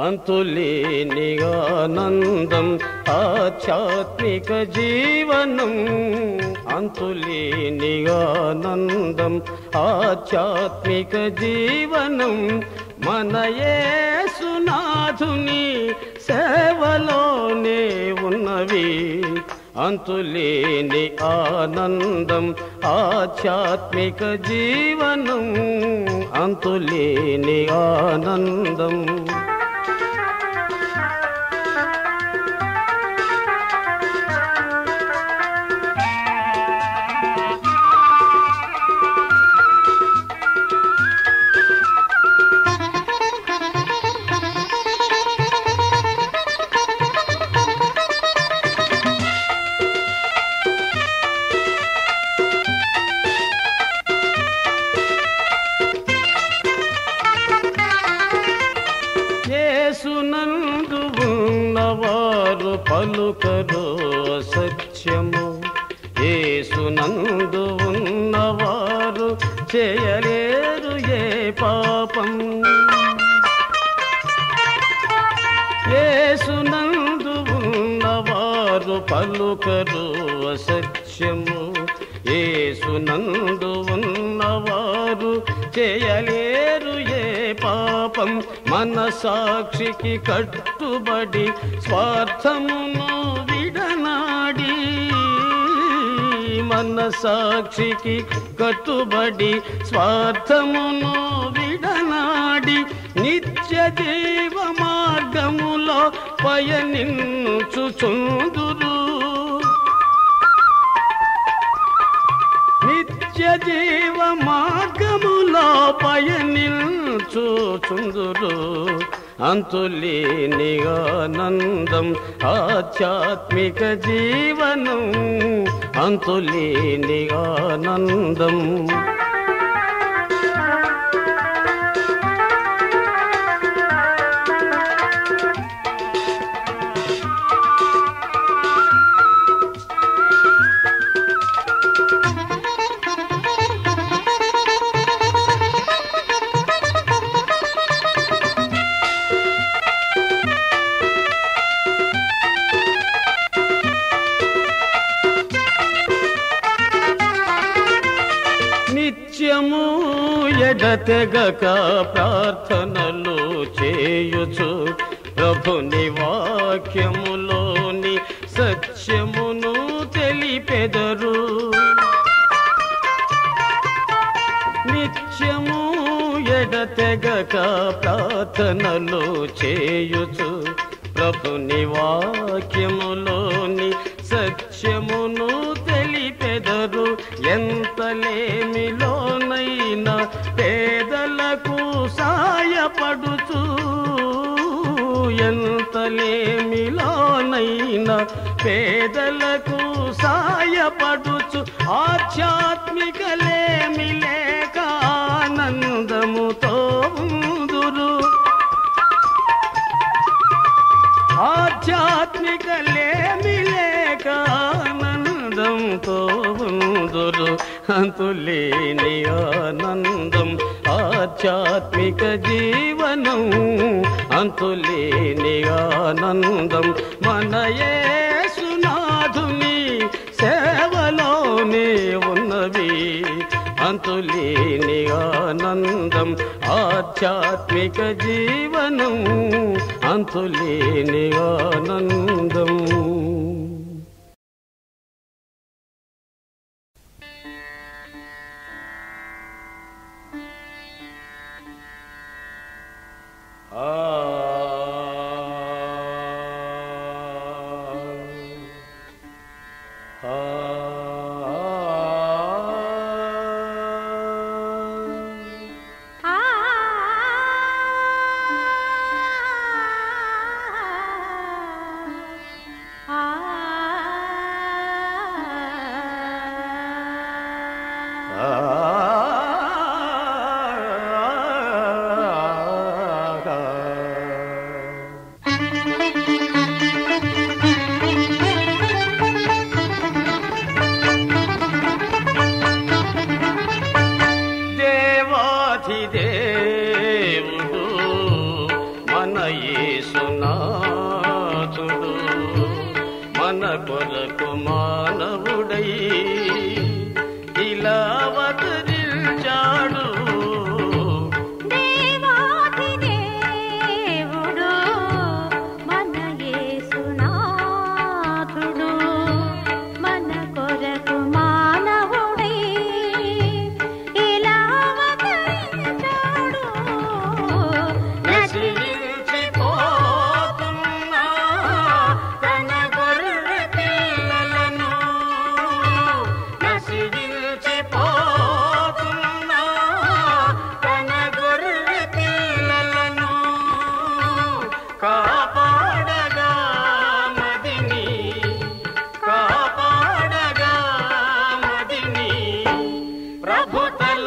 అంతులేని ఆనందం ఆధ్యాత్మిక జీవనం అంతులేని ఆనందం ఆధ్యాత్మిక జీవనం మన యేసునాథుని సేవలోనే ఉన్నవి అంతులేని ఆనందం ఆధ్యాత్మిక జీవనం అంతులేని ఆనందం యేసునందు ఉన్నవారు పలుకరు సత్యము యేసునందు ఉన్నవారు చేయలేరు ఏ పాపం యేసునందు ఉన్నవారు పలుకరు సత్యము యేసునందు ఉన్నవారు చేయలేరు ఏ పాపం మన సాక్షికి కట్టుబడి స్వార్థమును విడనాడి మన సాక్షికి కట్టుబడి స్వార్థమును విడనాడి నిత్య జీవ మార్గములో పయనించుచుందురు నిత్య జీవ మార్గములో పయనించుచుందురు అంతులేని ఆనందం ఆధ్యాత్మిక జీవనం అంతులేని ఆనందం నిత్యము ఎడతెగక ప్రార్థనలు చేయుచు ప్రభుని వాక్యములోని సత్యమును తెలిపెదరు నిత్యము ఎడతెగక ప్రార్థనలు చేయుచు ప్రభుని వాక్యములోని సత్యమును తెలిపెదరు ఎంతలేమిలోనైనా పేదలకు సాయపడుచు ఎంతలేమిలోనైనా పేదలకు సాయపడుచు ఆధ్యాత్మికలేమి లేక ఆనందముతో ఉందురు ఆధ్యాత్మిక లేమి లేక ఆనందంతో ఉందురు అంతులేని ఆనందం ఆధ్యాత్మిక జీవనం అంతులేని ఆనందం మన యేసునాథుని సేవలోనే ఉన్నవి అంతులేని ఆనందం ఆధ్యాత్మిక జీవనం అంతులేని ఆనందం ఆ ఆ ఆ కొరకు మానవుడై ఇలా అవతరించాడు దేవాది దేవుడు మన యేసునాథుడు మన కొరకు మానవుడై ఇలా అవతరించాడు నశించిపోతున్నా తన గొర్రె పిల్లలను నశించిపోతున్నా తన గొర్రె పిల్లలను కాపాడగా మదిని కాపాడగా మదిని ప్రభు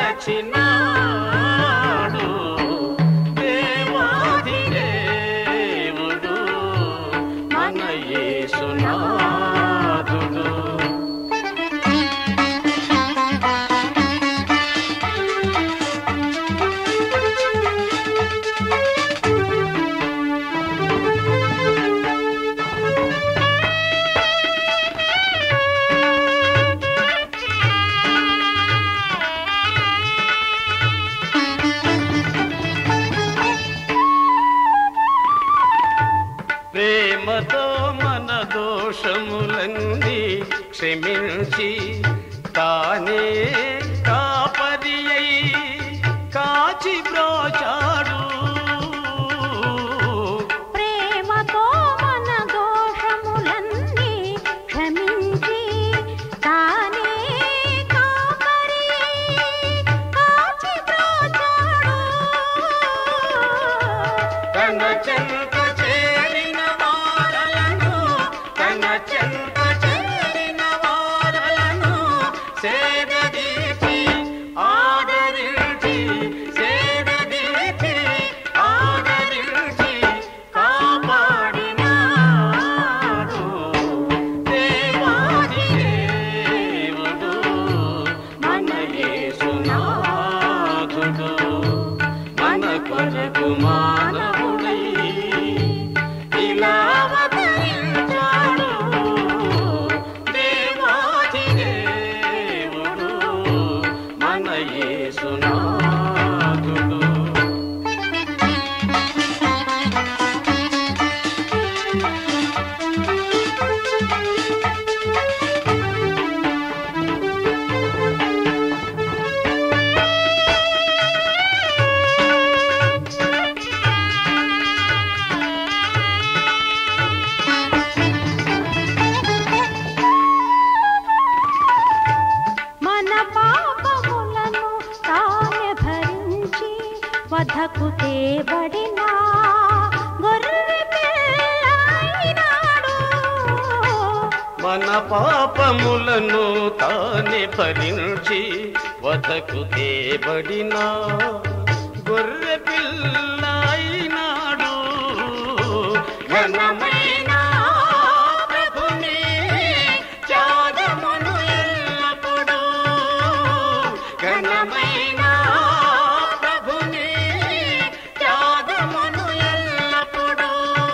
తలచినాడు దేవాది దేవుడు మన యేసునాథుడు ప్రేమతో మన దోషములన్నీ క్షమించి తానే కాపరి అయి కాచి బ్రోచాడు ప్రేమతో మన దోషములన్నీ క్షమించి తానే కాపరి కాచి బ్రోచాడు తన చెంత చేరిన వారలను తన చెంత చేరిన వారలను సేదీచి ఆదరించి సేదీచి ఆదరించి కాపాడినాడు దేవాది దేవుడు మన యేసునాథుడు మన కొరకు మానవుడై ఇలా అవతరించాడు దేవాది దేవుడు మన యేసునాథుడు మన పాపములను తానే భరించి వధకు తేబడిన గొర్రె పిల్లైనాడు మన పాపములను తానే భరించి వదకు తేబడిన గొర్రె పిల్లైనాడు ఘనమైన ప్రభుని త్యాగమును ఎల్లప్పుడూ ఘనమైన ప్రభుని త్యాగమును ఎల్లప్పుడూ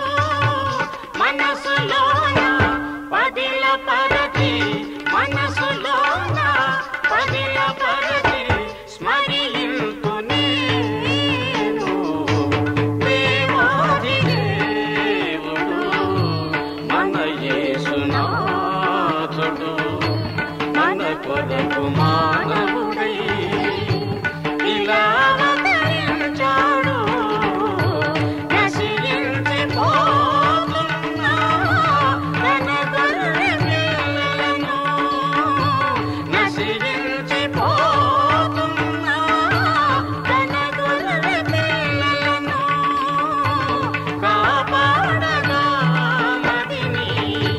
మనసులోన పదిల పరచి మనసులోన పదిల పరచి స్మరింతు నేను దేవాది దేవుడు మన యేసునాథుడు మన కొరకు మానవుడై ఇలా అవతరించాడు నశించిపోతున్నా తన గొర్రె పిల్లలను నశించిపోతున్నా తన గొర్రె పిల్లలను కాపాడగా మదిని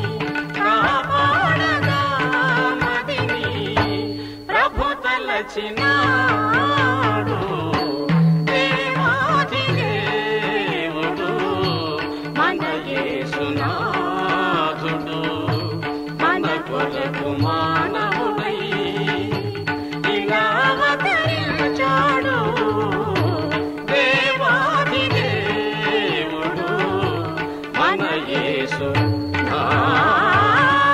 కాపాడగా మదిని ప్రభు తలచినాడు దేవాది దేవుడు మన యేసునాథుడు మన కొరకు మానవుడై ఇలా అవతరించాడు దేవాది దేవుడు మన యేసు నాథుడు.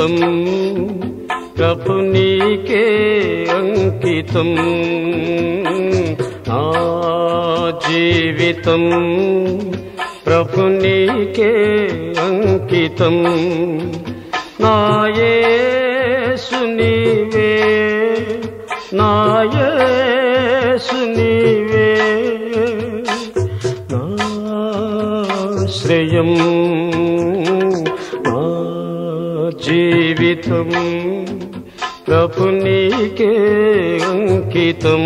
జీవితం ప్రభు నీకే అంకితం ఆ జీవితం ప్రభు నీకే అంకితం నాయేసు నీవే నాయేసు నీవే నాశ్రయం నా జీవితం ప్రభు నీకే అంకితం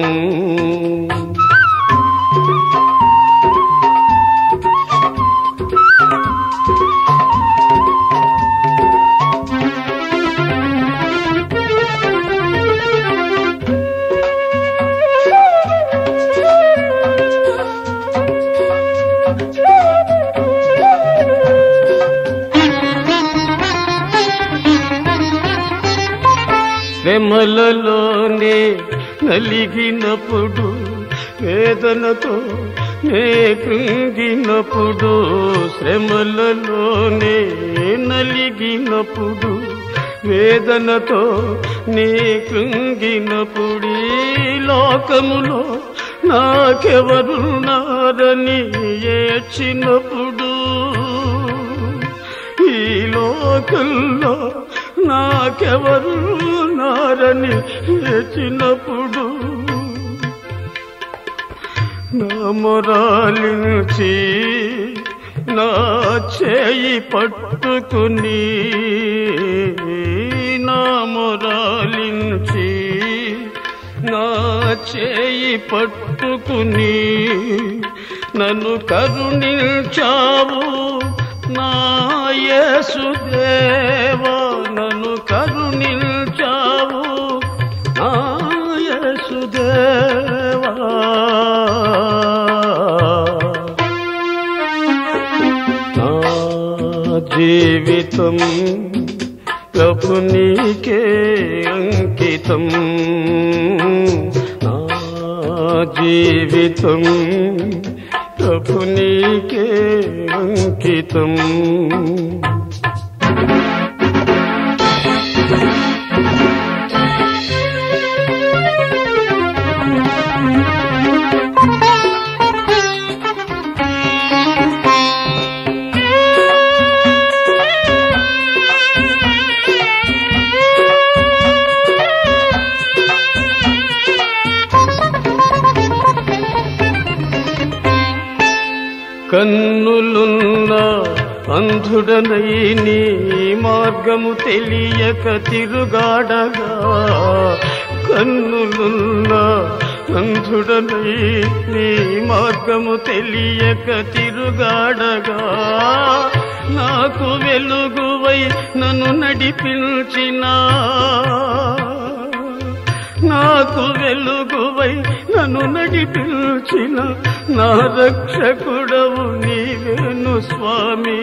శ్రమలలోనే నలిగినప్పుడు వేదనతో నే కృంగినప్పుడు శ్రమలలోనే నలిగినప్పుడు వేదనతో నీ కృంగినప్పుడు ఈ లోకములో నాకెవరున్నారని ఏడ్చినప్పుడు ఈ లోకంలో నాకెవరు నారని ఏచినప్పుడు నా మొరాలించి నా చేయి పట్టుకుని నా మొరాలించి నా చేయి పట్టుకుని నన్ను కరుణించావు నా యేసుదేవా నన్ను కరుణించావు నా యేసుదేవా నా జీవితం ప్రభు నీకే అంకితం నా జీవితం ప్రభు నీకే అంకితం కన్నులున్న అంధుడనై నీ మార్గము తెలియక తిరుగాడగా కన్నులున్న అంధుడనై నీ మార్గము తెలియక తిరుగాడగా నాకు వెలుగువై నన్ను నడిపించినా నాకు వెలుగువై నన్ను నడిపించిన నా రక్షకుడవు నీవేను స్వామి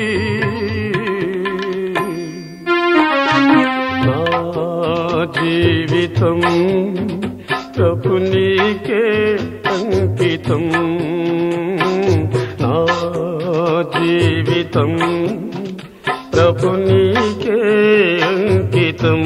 నా జీవితం ప్రభు నీకే అంకితం నా జీవితం ప్రభు నీకే అంకితం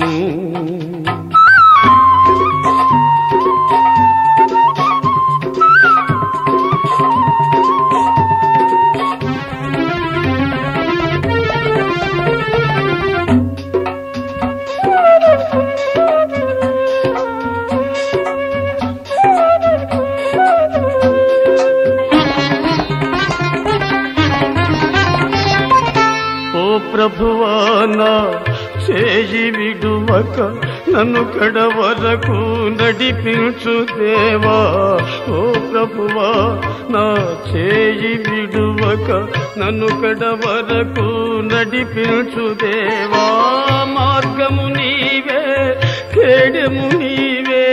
ఓ ప్రభువానా చేయి విడువక నన్ను కడ వరకు నడిపించు దేవా ఓ ప్రభువా నా చేయి విడువక నన్ను కడ వరకు నడిపించు దేవా మార్గము నీవే ఖేడము నీవే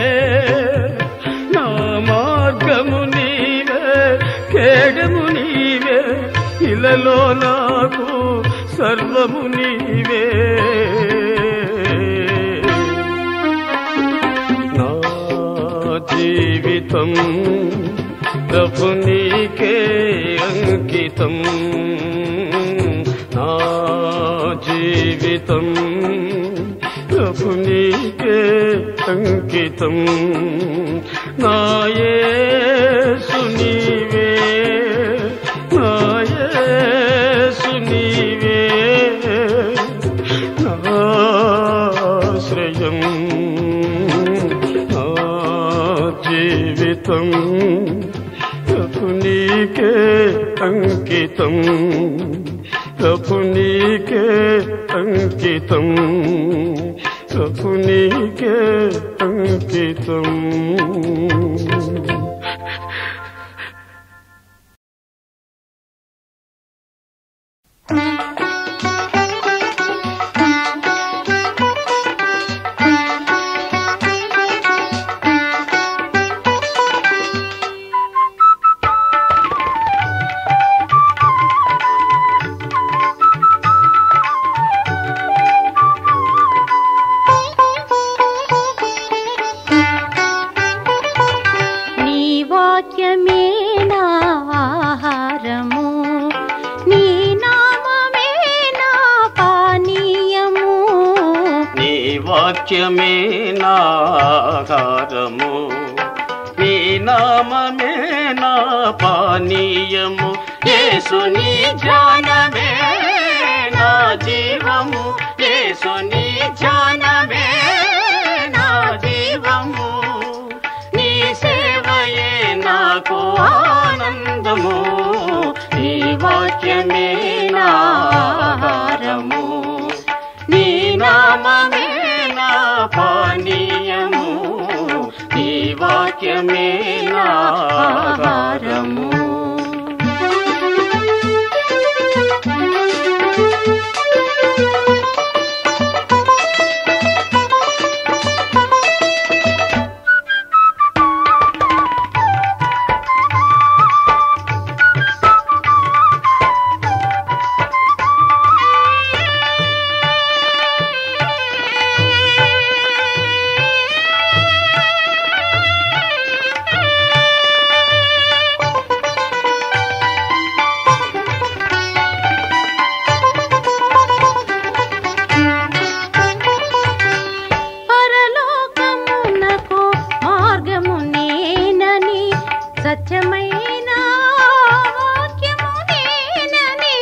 నా మార్గము నీవే ఖేడము నీవే ఇలలో నాకు సర్వము నీవే నా జీవితం ప్రభు నీకే అంకితం నా జీవితం ప్రభు నీకే అంకితం నాయేసు నీవే నాయేసు నీవే నాశ్రయం నా జీవితం ప్రభు నీకే అంకితం ప్రభు నీకే అంకితం ప్రభు నీకే అంకితం నీ వాక్యమే నా ఆహారము నీ నామమే నా పానీయము నీ వాక్యమే నాహారము నీ నామమే నా పానీయము యేసుని ధ్యానమే నా జీవము యేసుని ధ్యానమే నా జీవము నీ సేవయే నాకు ఆనందము నీ వాక్యమే నా ఆహారము నీ నామమే నా పానీయము నీ వాక్యమే నా ఆహారము పరలోకమునకు మార్గము నేనని సత్యమైన వాక్యము నేనని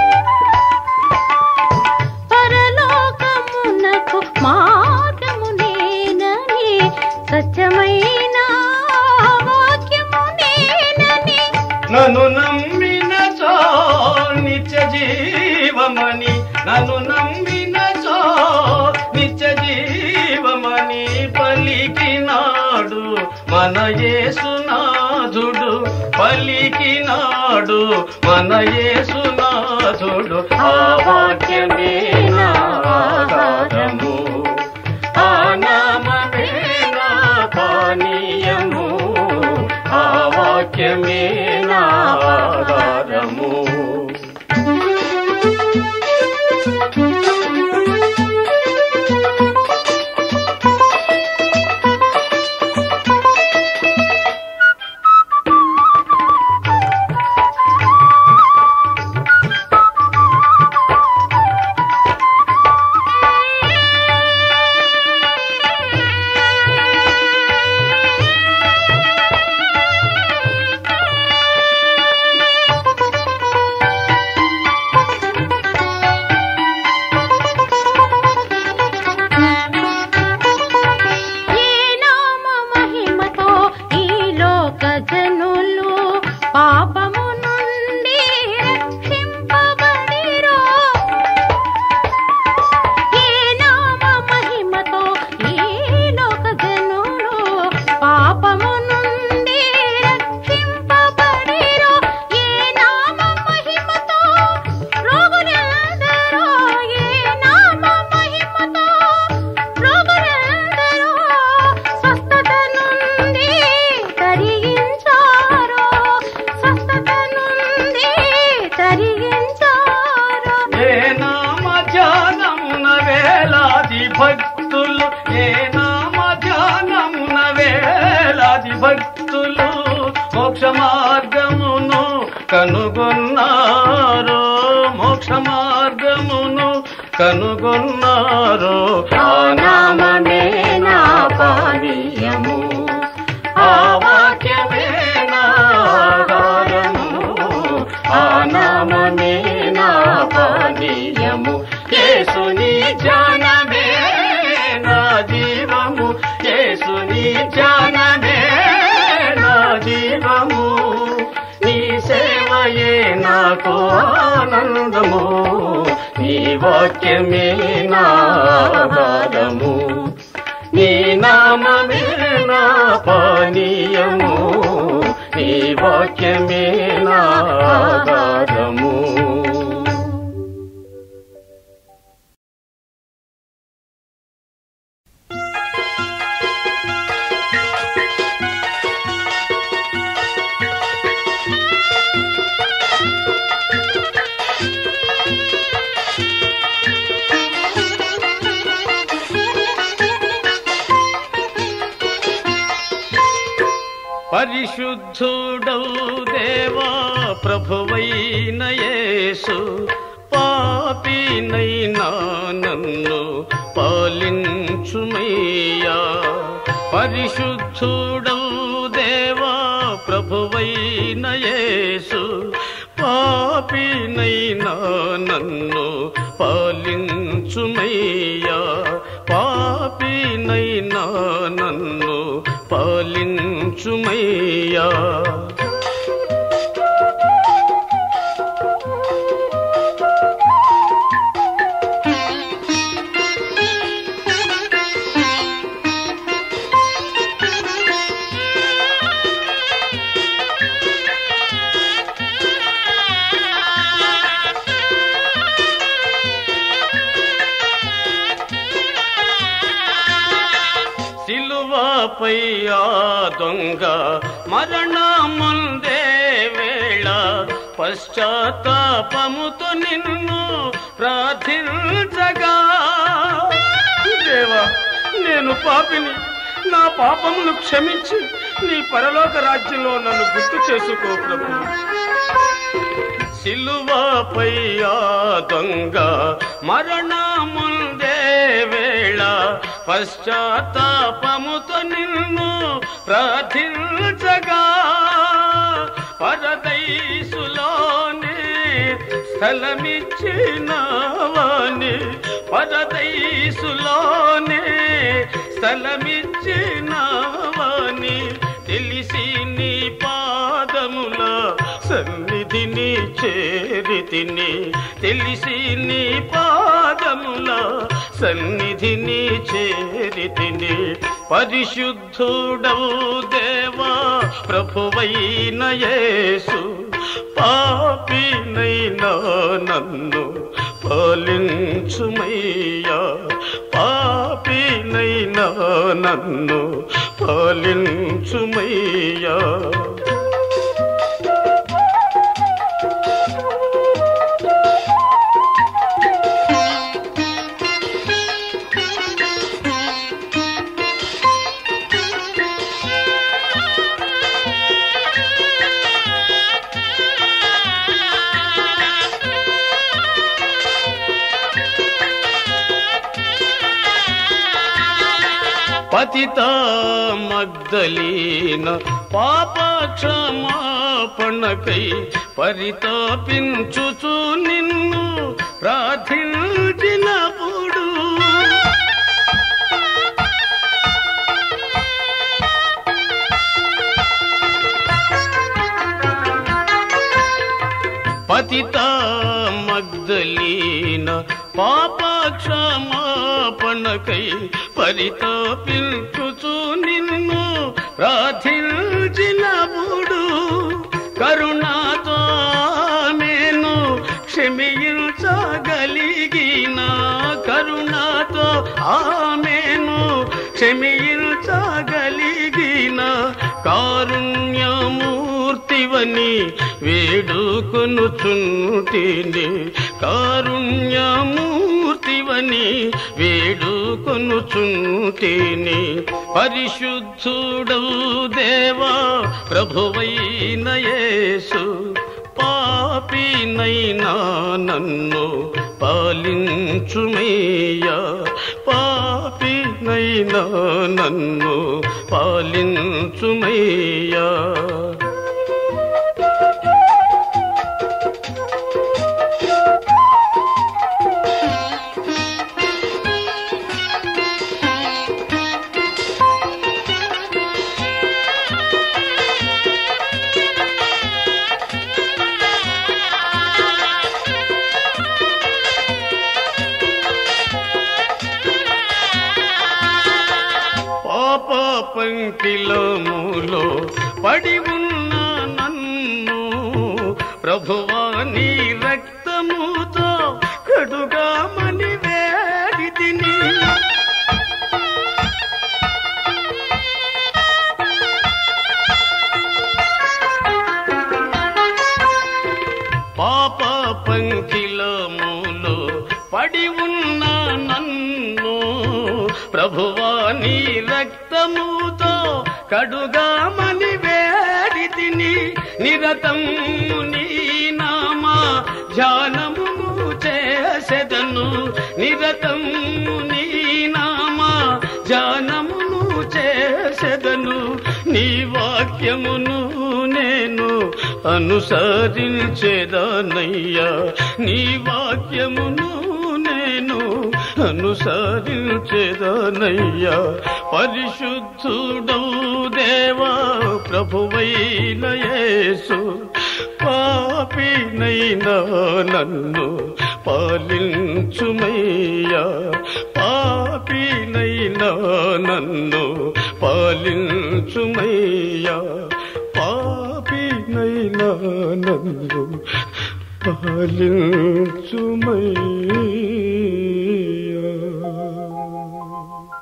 పరలోకమునకు మార్గము నేనని సత్యమైన వాక్యము నేనని నన్ను నమ్మిన చో నిత్య జీవమని నన్ను నమ్మిన చో నిత్య జీవమని పలికినాడు మన యేసునాథుడు పలికినాడు మన యేసునాథుడు ఆ వాక్యమే నా ఆధారము ఆ నామమే నా పానీయము ఆ వాక్యమే నా ఆధారము ఈ నామ మహిమతో ఈ లోక జనులు పాపము నుండి రక్షింపబడిరో ఈ నామ మహిమతో ఈ లోక జనులు పాపము నుండి రక్షింపబడిరో ఈ నామ మహిమతో రోగులందరూ ఈ నామ మహిమతో రోగులందరూ స్వస్థత నుండి తరిగించారు స్వస్థత నుండి తరిగించారు ఏ నామ ధ్యానమున వేలాది భక్తులు ఏ నామ ధ్యానమున వేలాది భక్తులు మోక్ష మార్గమును కనుగొన్నారు మోక్ష మార్గ కనుగొన్నారో ఆ నామమే నా పానీయము ఆ వాక్యమే నా ఆధారము ఆ నామమే నా పానీయము యేసుని ధ్యానమే నా జీవము యేసుని ధ్యానమే నా జీవము నీ సేవయే నాకు ఆనందము నీ వాక్యమే నా ఆధారము నీ నామమే నా పానీయము నీ వాక్యమే నా ఆధారము పరిశుద్ధుడవు దేవా ప్రభువైన యేసు పాపినైనా నన్ను పాలించుమయ్యా పరిశుద్ధుడవు దేవా ప్రభువైన యేసు పాపినైనా నన్ను పాలించుమయ్యా పాపినైనా నన్ను పాలించుమయ్యా సిలువపై ఆ దొంగ మరణముందే వేళ పశ్చాత్తాపముతో నిన్ను ప్రార్థించగా దేవా నేను పాపిని నా పాపమును క్షమించి నీ పరలోక రాజ్యంలో నన్ను గుర్తు చేసుకో ప్రభు సిలువపై ఆ దొంగ మరణముందే వేళ పశ్చాత్తాపముతో నిన్ను ప్రార్థించగా పరదైసులోనే స్థలమిచ్చినవాని పరదైసులోనే స్థలమిచ్చినవాని తెలిసి నీ పాదముల సన్నిధిని చేరితిని తెలిసి నీ పాదముల సన్నిధిని చేరితిని పరిశుద్ధుడవు దేవా ప్రభువైన యేసు పాపినైనా నన్ను పాలించుమయ్యా పాపినైనా నన్ను పాలించుమయ్యా పతిత మగ్దలీన పాప క్షమాపణకై పరితాపించుచు నిన్ను ప్రార్థించినప్పుడు పతిత మగ్దలీన పాప క్షమాపణకై పరితాపించుచు నిన్ను ప్రార్థించినప్పుడు కరుణాతో నేను క్షమించగలిగిన కరుణాతో ఆమెను క్షమించగలిగిన కారుణ్యమూర్తివని వేడుకొనుచుంటిని కారుణ్యమూర్తివని వేడుకొనుచుంటిని పరిశుద్ధుడవు దేవా ప్రభువైన యేసు పాపినైనా నన్ను పాలించుమయ్యా పాపినైనా నన్ను పాలించుమయ్యా పాప పంకిలములో పడి ఉన్న నన్ను ప్రభువాని రక్తముతో కడుగామని వేడితిని పాప పంకిలములో పడి ఉన్న నన్ను ప్రభువాని రక్తముతో కడుగామని వేడితిని నిరతం నీ నామా ధ్యానమును చేసెదను నిరతం నీ నామా ధ్యానమును చేసెదను నీ వాక్యమును నేను అనుసరించేదానయ్యా నీ వాక్యమును నేను అనుసరించేదానయ్యా పరిశుద్ధుడౌ దేవా ప్రభువైన యేసు పాపినైనా నన్ను పాలించుమయ్యా పాపినైనా నన్ను పాలించుమయ్యా పాపినైనా నన్ను పాలించుమయ్యా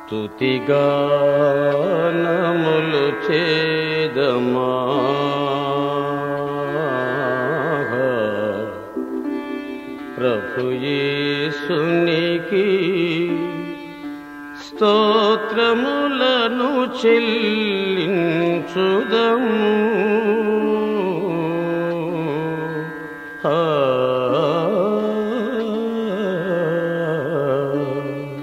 స్తుతిగానములు చేదమా ప్రభుయేసునికి స్తోత్రములను చెల్లించుదము ఆ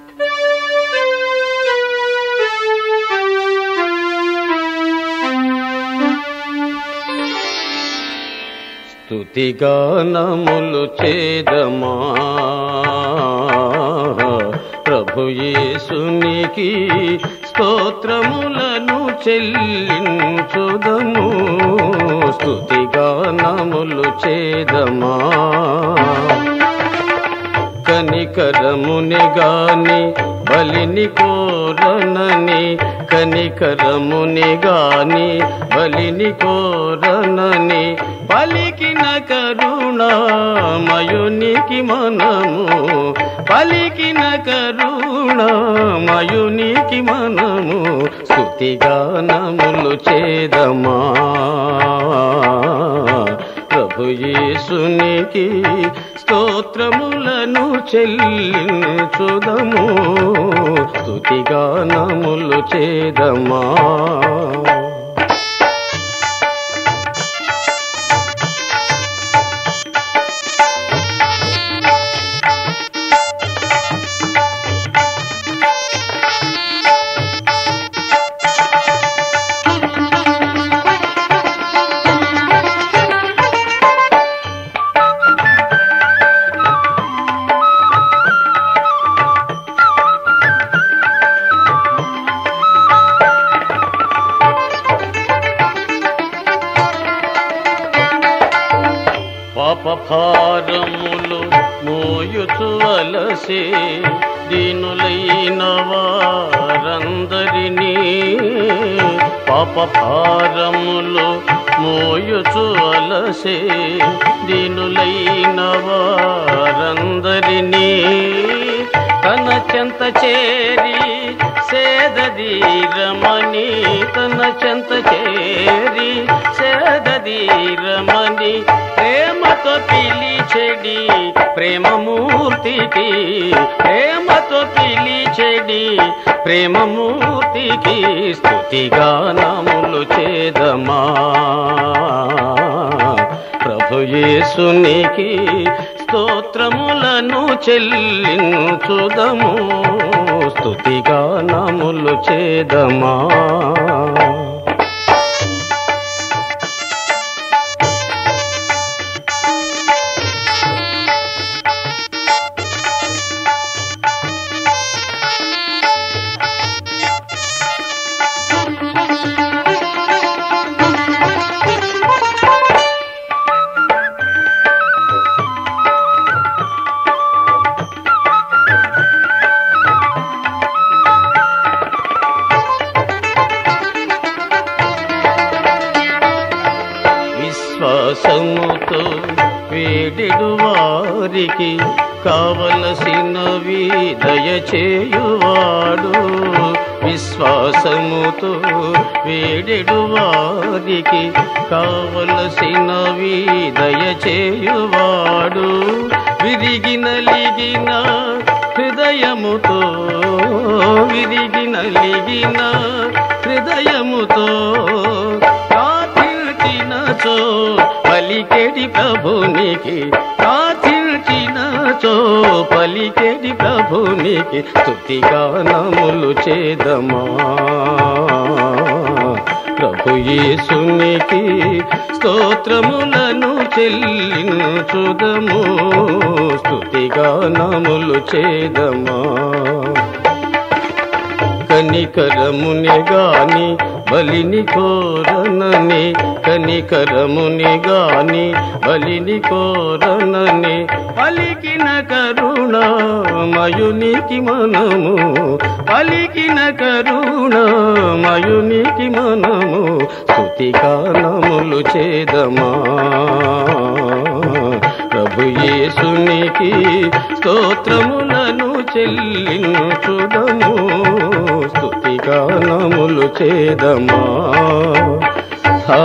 స్తుతిగానములు చేదమా ప్రభుయేసునికి స్తోత్రములను చెల్లించుదము స్తుతిగానములు చేదమా కనికరముని గాని బలిని కోరనని కనికరముని గాని బలిని కోరనని పలికిన కరుణామయునికి మనము పలికిన కరుణామయునికి మనము స్తుతిగానములు చేదమా ప్రభుయేసునికి స్తోత్రములను చెల్లించుదము స్తుతిగానములు చేదమా పాప భారములు మోయుచు అలసే దీనులైన వారందరినీ పాప భారములు మోయుచు అలసే దీనులైన వారందరినీ తన చెంత చేరి సేదీరమణి తన చెంత చేరి సేదీరమణి ప్రేమతో పిలిచెడి ప్రేమమూర్తికి ప్రేమతో పిలిచెడి ప్రేమమూర్తికి స్తుతిగానములు చేదమా ప్రభుయేసునికి స్తోత్రములను చెల్లించుదము స్తుతిగానములు చేదమా విశ్వాసముతో వేడెడు వారికి కావలసినవి దయచేయువాడు విశ్వాసముతో వేడెడు వారికి కావలసినవి దయచేయువాడు విరిగి నలిగిన హృదయముతో విరిగి నలిగిన హృదయముతో ప్రార్థించినచో పలికెడి ప్రభునికి ప్రార్థించినచో పలికెడి ప్రభునికి స్తుతిగానములు చేదమా ప్రభు యేసునికి స్తోత్రములను చెల్లించుదము స్తుతిగానములు చేదమా కనికరముని గాని బలిని కోరనని కనికరముని గాని బలిని కోరనని పలికిన కరుణామయునికి మనము పలికిన కరుణామయునికి మనము స్తుతిగానములు చేదమా ప్రభు యేసునికి స్తోత్రములను చెల్లించుదము చేదమా హా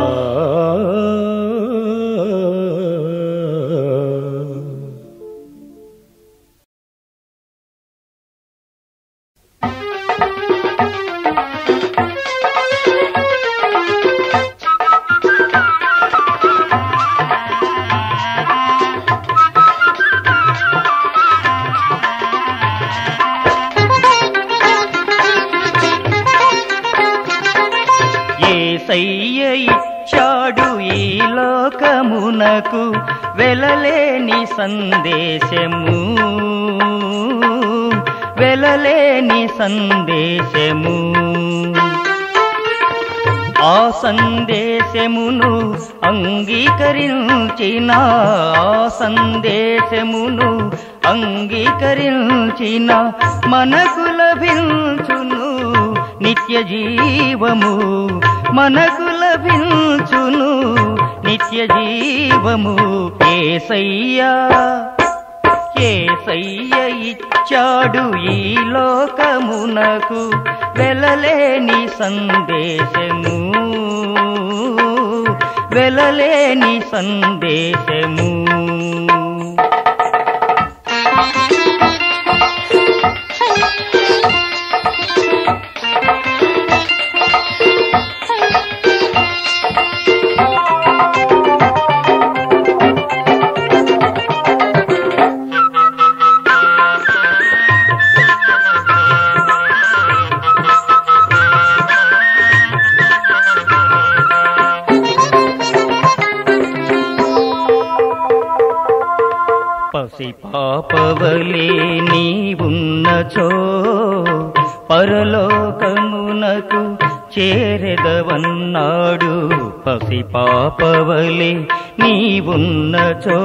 ఏసయ్య ఇచ్చాడు ఈ లోకమునకు వెలలేని సందేశము వెలలేని సందేశము ఆ సందేశమును అంగీకరించిన ఆ సందేశమును అంగీకరించిన మనకు లభించును నిత్య జీవము మనకు లభించును నిత్య జీవము ఏసయ్యా ఏసయ్య ఇచ్చాడు ఈ లోకమునకు వెలలేని సందేశము వెలలేని సందేశము పసి పాపవలే నీవున్నచో పరలోకమునకు చేరెదవన్నాడు పసి పాపవలే నీవున్నచో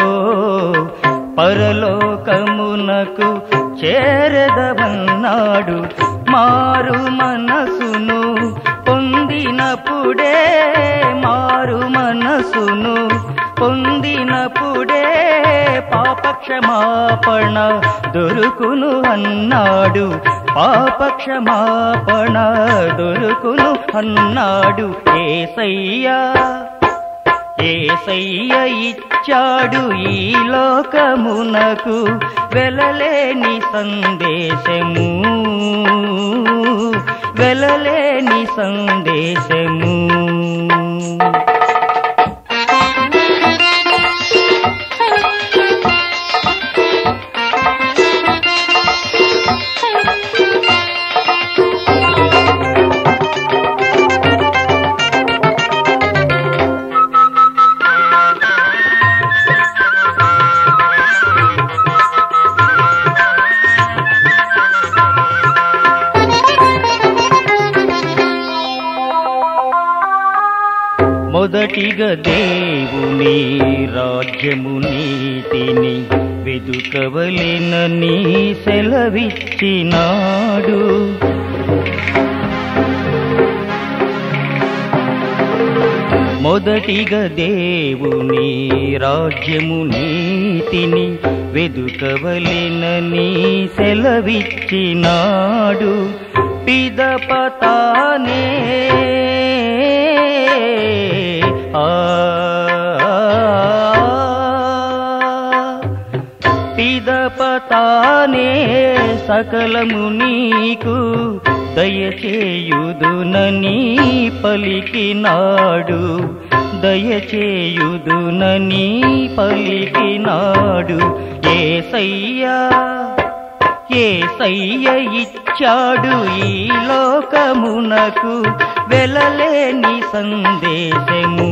పరలోకమునకు చేరెదవన్నాడు మారు మనసును పొందినప్పుడే మారు మనసును పొందినప్పుడే పాపక్షమాపణ దొరుకును అన్నాడు పాపక్షమాపణ దొరుకును అన్నాడు ఏసయ్యా ఏసయ్య ఇచ్చాడు ఈ లోకమునకు వెలలేని సందేశము వెలలేని సందేశము మొదటిగా దేవుని రాజ్యము నీతిని వెదుకవలెనని సెలవిచ్చినాడు మొదటిగా దేవుని రాజ్యము నీతిని వెదుకవలెనని సెలవిచ్చినాడు పిదపతానే ఆ పిదపతానే సకలము నీకు దయచేయుదునని పలికినాడు దయచేయుదునని పలికినాడు ఏసయ్యా ఏసయ్య ఇచ్చాడు ఈ లోకమునకు వెలలేని సందేశము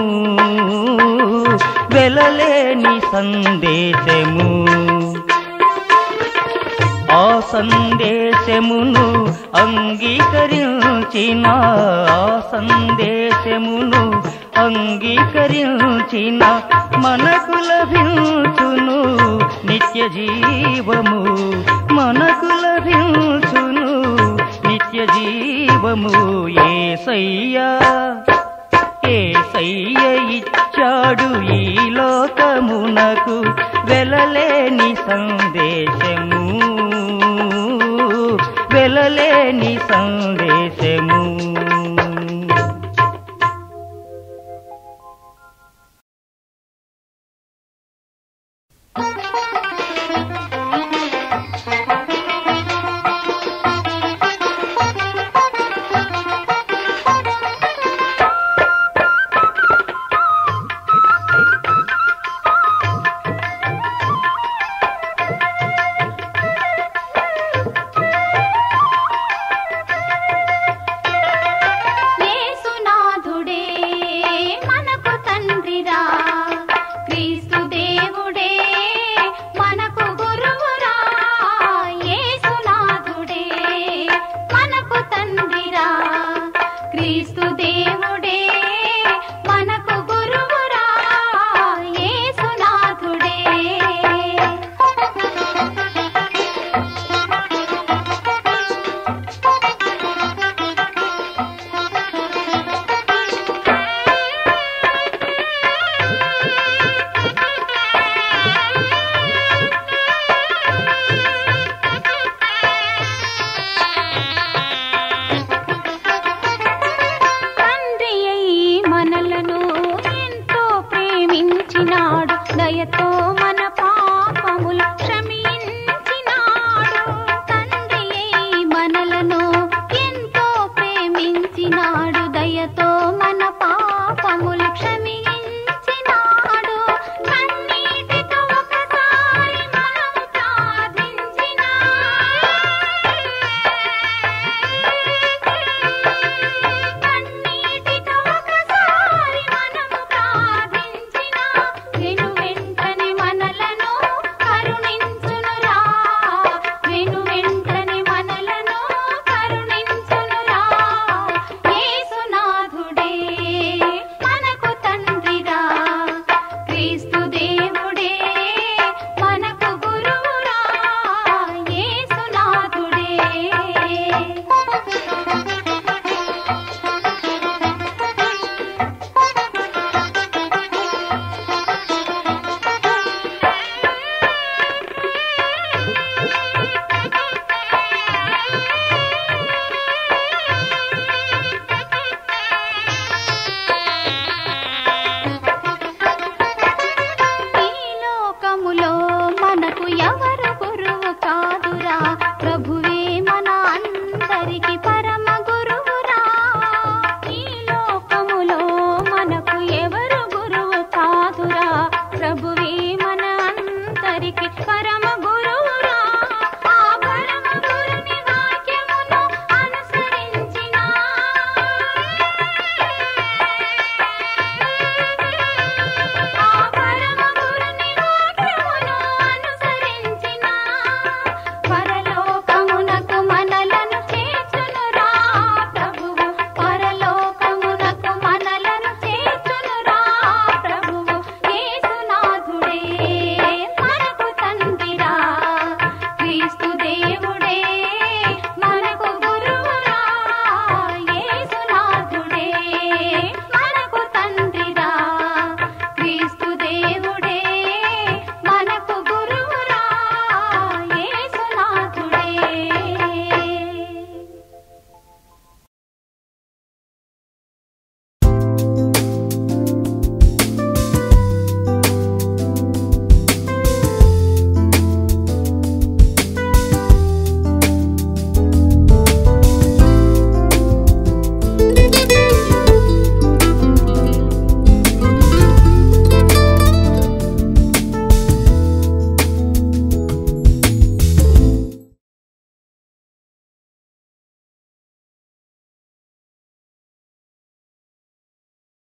వెలలేని సందేశము ఆ సందేశమును అంగీకరించిన ఆ సందేశమును అంగీకరించిన మనకు లభించును నిత్య జీవము మనకు లభించును నిత్య జీవము ఏసయ్యా ఏసయ్య ఇచ్చాడు ఈ లోకమునకు వెలలేని సందేశము వెలలేని సందేశము